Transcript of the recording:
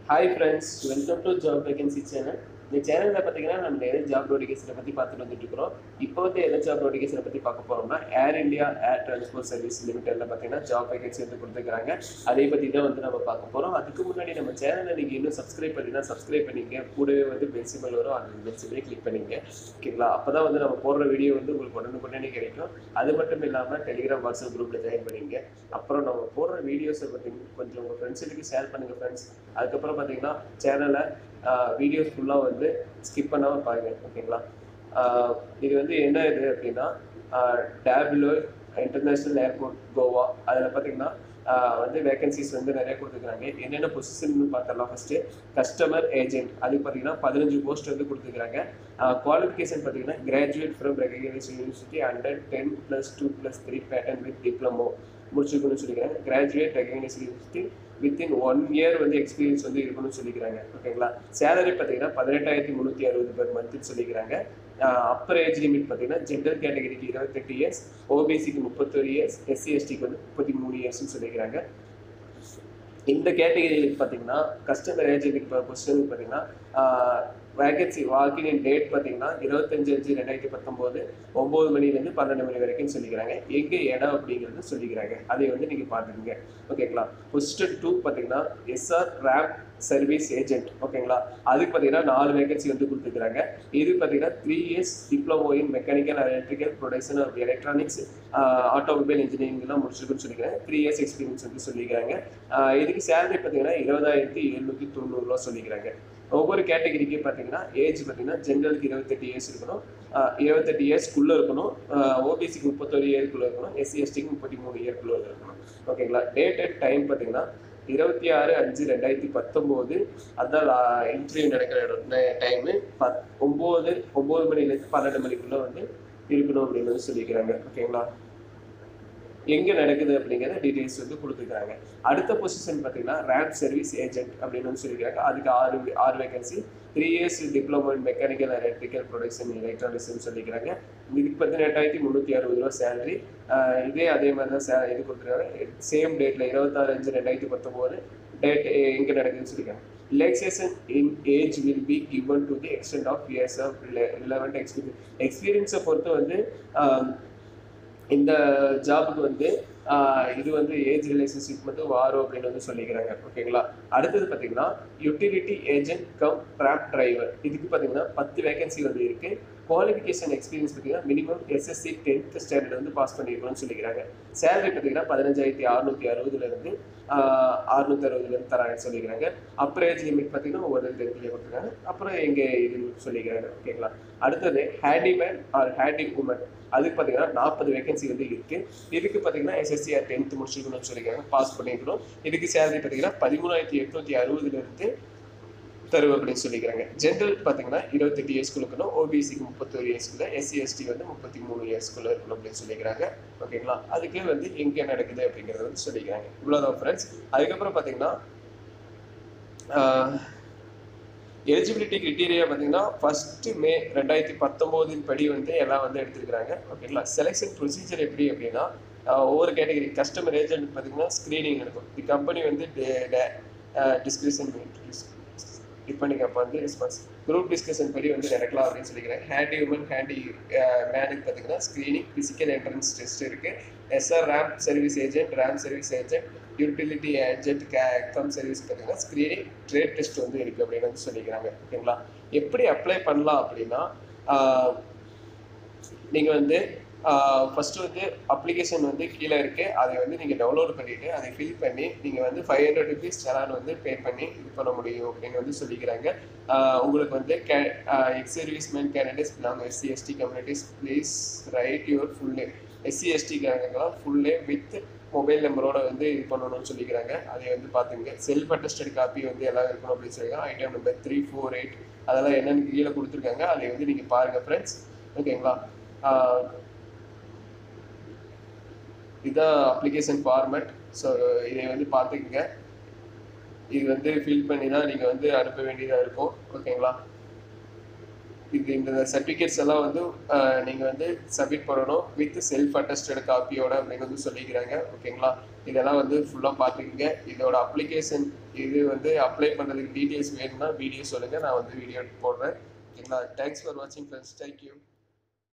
hi friends welcome to job vacancy channel இந்த சேனலில் பார்த்தீங்கன்னா நம்ம நிறைய ஜாப் நோட்டிஃபிகேஷனை பற்றி பார்த்துட்டு வந்துட்டு இருக்கிறோம் இப்போ வந்து என்ன ஜாப் நோட்டிஃபிகேஷனை பற்றி பார்க்க போகிறோம்னா Air India air transport service லிமிடெட்ல பார்த்தீங்கன்னா ஜாப் வேகன்சி வந்து கொடுத்துருக்காங்க அதை பற்றி தான் வந்து நம்ம பார்க்க போகிறோம் அதுக்கு முன்னாடி நம்ம சேனலை நீங்கள் இன்னும் சப்ஸ்கிரைப் பண்ணினா சப்ஸ்கிரைப் பண்ணிங்க கூடவே வந்து பெல் சிம்பிள் வரும் அந்த பெல் சிம்பிளே கிளிக் பண்ணிங்க ஓகேங்களா அப்போ தான் வந்து நம்ம போடுற வீடியோ வந்து உங்களுக்கு உடனுக்குடனே கிடைக்கும் அது மட்டும் இல்லாமல் டெலிகிராம் வாட்ஸ்அப் குரூப்பில் ஜாயின் பண்ணிங்க அப்புறம் நம்ம போடுற வீடியோஸை பற்றி கொஞ்சம் உங்கள் ஃப்ரெண்ட்ஸுக்கு ஷேர் பண்ணுங்கள் ஃப்ரெண்ட்ஸ் அதுக்கப்புறம் பார்த்தீங்கன்னா சேனலை வீடியோஸ் ஃபுல்லாக வந்து ஸ்கிப் பண்ணாமல் பாருங்க ஓகேங்களா ஆஹ் இது வந்து என்ன இது அப்படின்னா டேபிளோ இன்டர்நேஷ்னல் ஏர்போர்ட் கோவா அதில் பார்த்தீங்கன்னா ஆஹ் வந்து வேகன்சிஸ் வந்து நிறைய கொடுத்துருக்காங்க என்னென்ன பொசிஷன் பார்த்தரலாம் ஃபஸ்ட்டு கஸ்டமர் ஏஜென்ட் அதுக்கு பார்த்தீங்கன்னா பதினஞ்சு போஸ்ட் வந்து கொடுத்துருக்காங்க குவாலிஃபிகேஷன் பார்த்தீங்கன்னா graduate from recognise university under ten plus two plus three pattern with diploma முடிச்சிருக்கணும்னு சொல்லிக்கிறாங்க graduate recognise university within one year வந்து எக்ஸ்பீரியன்ஸ் வந்து இருக்கணும்னு சொல்லிக்கிறாங்க ஓகேங்களா சேலரி பார்த்தீங்கன்னா பதினெட்டாயிரத்தி முந்நூற்றி அறுபது பேர் மந்த்னு சொல்லிக்கிறாங்க அப்பர் ஏஜ் லிமிட் பார்த்தீங்கன்னா ஜென்ரல் கேட்டகரிக்கு இருபத்தெட்டு இயர்ஸ் ஓபிசிக்கு முப்பத்தொரு இயர்ஸ் எஸ்சி எஸ்டிக்கு வந்து முப்பத்தி மூணு இயர்ஸ்னு சொல்லிக்கிறாங்க இந்த கேட்டகரியில் பார்த்தீங்கன்னா கஸ்டமர் ஏஜென்ட்டுக்கு இப்போ கொஸ்டின் பார்த்தீங்கன்னா வேகன்சி வாக்கின் இன் டேட் பார்த்தீங்கன்னா இருபத்தஞ்சு அஞ்சு ரெண்டாயிரத்தி பத்தொம்போது ஒம்பது மணிலேருந்து பன்னெண்டு மணி வரைக்கும் சொல்லிக்கிறாங்க எங்கே இடம் அப்படிங்கிறது சொல்லிக்கிறாங்க அதை வந்து நீங்கள் பார்த்துக்கங்க ஓகேங்களா பொசிஷன் டூ பார்த்தீங்கன்னா எஸ்ஆர் ரேம் சர்வீஸ் ஏஜென்ட் ஓகேங்களா அதுக்கு பார்த்தீங்கன்னா நாலு வேகன்சி வந்து கொடுத்துருக்காங்க இது பார்த்தீங்கன்னா three years diploma in mechanical electrical production of electronics automobile இன்ஜினியரிங்லாம் முடிச்சிருக்குன்னு சொல்லிக்கிறேன் த்ரீ இயர்ஸ் எக்ஸ்பீரியன்ஸ் வந்து சொல்லிக்கிறாங்க ஆஹ் இதுக்கு சேலரி பார்த்தீங்கன்னா இருபதாயிரத்தி எழுநூற்றி தொண்ணூறுரூவா சொல்லிக்கிறாங்க ஒவ்வொரு கேட்டகரிக்கு பார்த்தீங்கன்னா ஏஜ் பார்த்தீங்கன்னா ஜென்ரலுக்கு இருபத்தெட்டு இயர்ஸ் இருக்கணும் ஆஹ் இருபத்தெட்டு இயர்ஸ்க்குள்ளே இருக்கணும் ஓபிசிக்கு முப்பத்தொரு இயர்க்குள்ளே இருக்கணும் எஸ்சி எஸ்டிக்கு முப்பத்தி மூணு இயர்க்குள்ளே இருக்கணும் ஓகேங்களா டேட் அண்ட் டைம் பார்த்தீங்கன்னா இருபத்தி ஆறு அஞ்சு ரெண்டாயிரத்தி பத்தொம்போது அதான் இன்டர்வியூ நடக்கிற இடம் டைமு பத் ஒம்பது ஒம்பது மணிலேருந்து பன்னெண்டு மணிக்குள்ளே வந்து இருக்கணும் அப்படின்னு வந்து சொல்லிக்கிறாங்க ஓகேங்களா எங்கே நடக்குது அப்படிங்கிற டீட்டெயில்ஸ் வந்து கொடுத்துருக்காங்க அடுத்த பொசிஷன் பார்த்தீங்கன்னா ரேம் சர்வீஸ் ஏஜென்ட் அப்படின்னு வந்து சொல்லியிருக்காங்க அதுக்கு ஆறு ஆறு vacancy three years diploma in mechanical electrical production எலக்ட்ரானிக்ஸ்னு சொல்லிக்கிறாங்க இதுக்கு பதினெட்டாயிரத்தி முந்நூற்றி அறுபது ரூபா சேலரி இதே அதே மாதிரி தான் சே இது கொடுத்துருக்காங்க சேம் டேட்டில் இருபத்தாறு அஞ்சு ரெண்டாயிரத்தி பத்தொம்போது டேட் எங்கே நடக்குதுன்னு சொல்லியிருக்காங்க relaxation in age will be given to the extent of years of relevant experience எக்ஸ்பீரியன்ஸை பொறுத்து வந்து இந்த ஜாபுக்கு வந்து இது வந்து ஏஜ் ரிலேஷன்ஷிப் வந்து வாரும் அப்படின்னு வந்து சொல்லிக்கிறாங்க ஓகேங்களா அடுத்தது பார்த்தீங்கன்னா utility agent cum drop driver இதுக்கு பார்த்தீங்கன்னா பத்து வேகன்சி வந்து இருக்கு குவாலிஃபிகேஷன் எக்ஸ்பீரியன்ஸ் பார்த்தீங்கன்னா மினிமம் எஸ்எஸ்சி டென்த் ஸ்டாண்டர்ட் வந்து பாஸ் பண்ணியிருக்கணும்னு சொல்லிக்கிறாங்க சேலரி பார்த்தீங்கன்னா பதினஞ்சாயிரத்தி அறுநூத்தி அறுபதுலேருந்து அறுநூத்தி அறுபதுலேருந்து தராங்கன்னு சொல்லிக்கிறாங்க அப்புறம் ஏஜ் லிமிட் பார்த்தீங்கன்னா ஒவ்வொரு டென்த்லேயே கொடுத்துருக்காங்க அப்புறம் எங்கே இது சொல்லிக்கிறாங்க ஓகேங்களா அடுத்தது ஹேண்டிமேன் ஆர் ஹேண்டிங் உமன் அதுக்கு பார்த்தீங்கன்னா நாற்பது வேகன்சி வந்து இருக்கு இதுக்கு பார்த்தீங்கன்னா எஸ்எஸ்சிஆர் டென்த் முடிச்சிருக்கணும்னு சொல்லிக்கிறாங்க பாஸ் பண்ணிக்கணும் இதுக்கு சேலரி பார்த்தீங்கன்னா பதிமூணாயிரத்தி எட்நூத்தி அறுபதுல இருந்து தருவு அப்படின்னு சொல்லிக்கிறாங்க ஜென்ரல் பார்த்தீங்கன்னா இருபத்தெட்டு இயர்ஸ்க்குள்ள இருக்கணும் ஓபிசிக்கு முப்பத்தொரு இயர்ஸ்க்குள்ள எஸ்சி எஸ்டி வந்து முப்பத்தி மூணு இயர்ஸ்க்குள்ள இருக்கணும் அப்படின்னு சொல்லிக்கிறாங்க ஓகேங்களா அதுக்கு வந்து எங்கே நடக்குது அப்படிங்கிறத வந்து சொல்லிக்கிறாங்க இவ்வளோதான் ஃப்ரெண்ட்ஸ் அதுக்கப்புறம் பார்த்தீங்கன்னா எலிஜிபிலிட்டி கிரிட்டீரியா பார்த்தீங்கன்னா ஃபர்ஸ்ட் மே ரெண்டாயிரத்தி பத்தொம்போதின் படி வந்து எல்லாம் வந்து எடுத்துருக்காங்க ஓகேங்களா செலெக்ஷன் ப்ரொசீஜர் எப்படி அப்படின்னா ஒவ்வொரு கேட்டகரி கஸ்டமர் ஏஜென்ட் பார்த்தீங்கன்னா ஸ்க்ரீனிங் நடக்கும் தி கம்பெனி வந்து டிஸ்கிரிப்ஷன் இப்போ நீங்கள் அப்போ வந்து ரெஸ்பான்ஸ் குரூப் டிஸ்கஷன் படி வந்து நடக்கலாம் அப்படின்னு சொல்லிக்கிறேன் ஹேண்டி உமன் ஹேண்டி மேனுக்கு பார்த்தீங்கன்னா ஸ்க்ரீனிங் ஃபிசிக்கல் என்ட்ரன்ஸ் டெஸ்ட் இருக்குது SR ramp service agent ramp service agent utility agent exam service பார்த்தீங்கன்னா ஸ்க்ரீனிங் ட்ரேட் டெஸ்ட் வந்து இருக்குது அப்படின்னு வந்து சொல்லிக்கிறாங்க ஓகேங்களா எப்படி அப்ளை பண்ணலாம் அப்படின்னா நீங்கள் வந்து ஃபஸ்ட்டு வந்து அப்ளிகேஷன் வந்து கீழே இருக்குது அதை வந்து நீங்கள் டவுன்லோட் பண்ணிவிட்டு அதை ஃபில் பண்ணி நீங்கள் வந்து ஃபைவ் ஹண்ட்ரட் ருபீஸ் சலான் வந்து பே பண்ணி இது பண்ண முடியும் அப்படின்னு வந்து சொல்லிக்கிறாங்க உங்களுக்கு வந்து கே ex serviceman candidates belong SC ST communities please write your full name SC ST கேங்கெல்லாம் ஃபுல் நேம் வித் மொபைல் நம்பரோட வந்து இது பண்ணணும்னு சொல்லிக்கிறாங்க அதை வந்து பார்த்துங்க செல்ஃப் அட்டஸ்டட் காப்பி வந்து எல்லாம் இருக்கணும் அப்படின்னு சொல்லியிருக்காங்க item number three four eight அதெல்லாம் என்னென்னு கீழே கொடுத்துருக்காங்க அதை வந்து நீங்கள் பாருங்கள் ஃப்ரெண்ட்ஸ் ஓகேங்களா இதுதான் அப்ளிகேஷன் ஃபார்மேட் ஸோ இதை வந்து பார்த்துக்குங்க இது வந்து ஃபில் பண்ணி தான் நீங்கள் வந்து அனுப்ப வேண்டியதாக இருக்கும் ஓகேங்களா இது இந்த சர்டிஃபிகேட்ஸ் எல்லாம் வந்து அஹ், நீங்க வந்து சப்மிட் பண்ணணும் வித் செல்ஃப் அட்டஸ்டட் காப்பியோட அப்படின்னு வந்து சொல்லிக்கிறாங்க ஓகேங்களா இதெல்லாம் வந்து ஃபுல்லாக பார்த்துக்குங்க இதோட அப்ளிகேஷன் இது வந்து அப்ளை பண்ணுறதுக்கு டீட்டெயில்ஸ் வேணும்னா வீடியோ சொல்லுங்கள் நான் வந்து வீடியோ போடுறேன் ஓகேங்களா தேங்க்ஸ் ஃபார் வாட்சிங் ஃப்ரெண்ட்ஸ் தேங்க்யூ